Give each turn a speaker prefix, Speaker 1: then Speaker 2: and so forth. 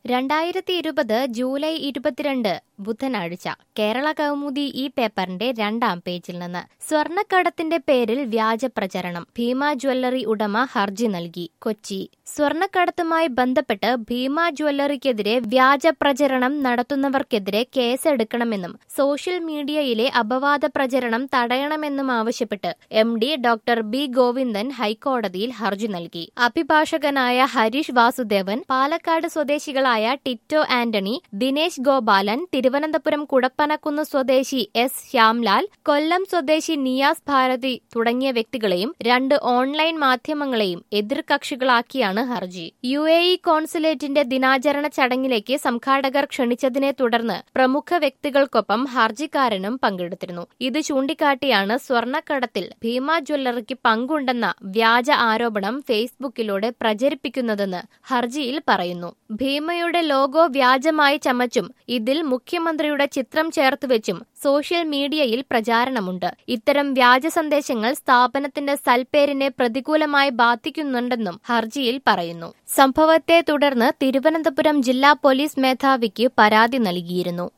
Speaker 1: രണ്ടായിരത്തി ഇരുപത് ജൂലൈ ഇരുപത്തിരണ്ട് ബുധനാഴ്ച കേരള കൗമുദി ഈ പേപ്പറിന്റെ രണ്ടാം പേജിൽ നിന്ന് സ്വർണ്ണക്കടത്തിന്റെ പേരിൽ വ്യാജ പ്രചരണം ഭീമ ജ്വല്ലറി ഉടമ ഹർജി നൽകി കൊച്ചി സ്വർണ്ണക്കടത്തുമായി ബന്ധപ്പെട്ട് ഭീമ ജ്വല്ലറിക്കെതിരെ വ്യാജ പ്രചരണം നടത്തുന്നവർക്കെതിരെ കേസെടുക്കണമെന്നും സോഷ്യൽ മീഡിയയിലെ അപവാദ പ്രചരണം തടയണമെന്നും ആവശ്യപ്പെട്ട് M D doctor B Govindan ഹൈക്കോടതിയിൽ ഹർജി നൽകി അഭിഭാഷകനായ ഹരീഷ് വാസുദേവൻ പാലക്കാട് സ്വദേശികളായ ടിറ്റോ ആന്റണി ദിനേശ് ഗോപാലൻ തിരുവനന്തപുരം കുടപ്പനക്കുന്ന് സ്വദേശി എസ് ശ്യാംലാൽ കൊല്ലം സ്വദേശി നിയാസ് ഭാരതി തുടങ്ങിയ വ്യക്തികളെയും രണ്ട് ഓൺലൈൻ മാധ്യമങ്ങളെയും എതിർകക്ഷികളാക്കിയാണ് ഹർജി യു എ ഇ കോൺസുലേറ്റിന്റെ ദിനാചരണ ചടങ്ങിലേക്ക് സംഘാടകർ ക്ഷണിച്ചതിനെ തുടർന്ന് പ്രമുഖ വ്യക്തികൾക്കൊപ്പം ഹർജിക്കാരനും പങ്കെടുത്തിരുന്നു ഇത് ചൂണ്ടിക്കാട്ടിയാണ് സ്വർണ്ണക്കടത്തിൽ ഭീമ ജ്വല്ലറിക്ക് പങ്കുണ്ടെന്ന വ്യാജ ആരോപണം ഫേസ്ബുക്കിലൂടെ പ്രചരിപ്പിക്കുന്നതെന്ന് ഹർജിയിൽ പറയുന്നു ഭീമയുടെ ലോഗോ വ്യാജമായി ചമച്ചും ഇതിൽ മുഖ്യമന്ത്രിയുടെ ചിത്രം ചേർത്തുവെച്ചും സോഷ്യൽ മീഡിയയിൽ പ്രചാരണമുണ്ട് ഇത്തരം വ്യാജ സന്ദേശങ്ങൾ സ്ഥാപനത്തിന്റെ സൽപ്പേരിനെ പ്രതികൂലമായി ബാധിക്കുന്നുണ്ടെന്നും ഹർജിയിൽ പറയുന്നു സംഭവത്തെ തുടർന്ന് തിരുവനന്തപുരം ജില്ലാ പോലീസ് മേധാവിക്ക് പരാതി നൽകിയിരുന്നു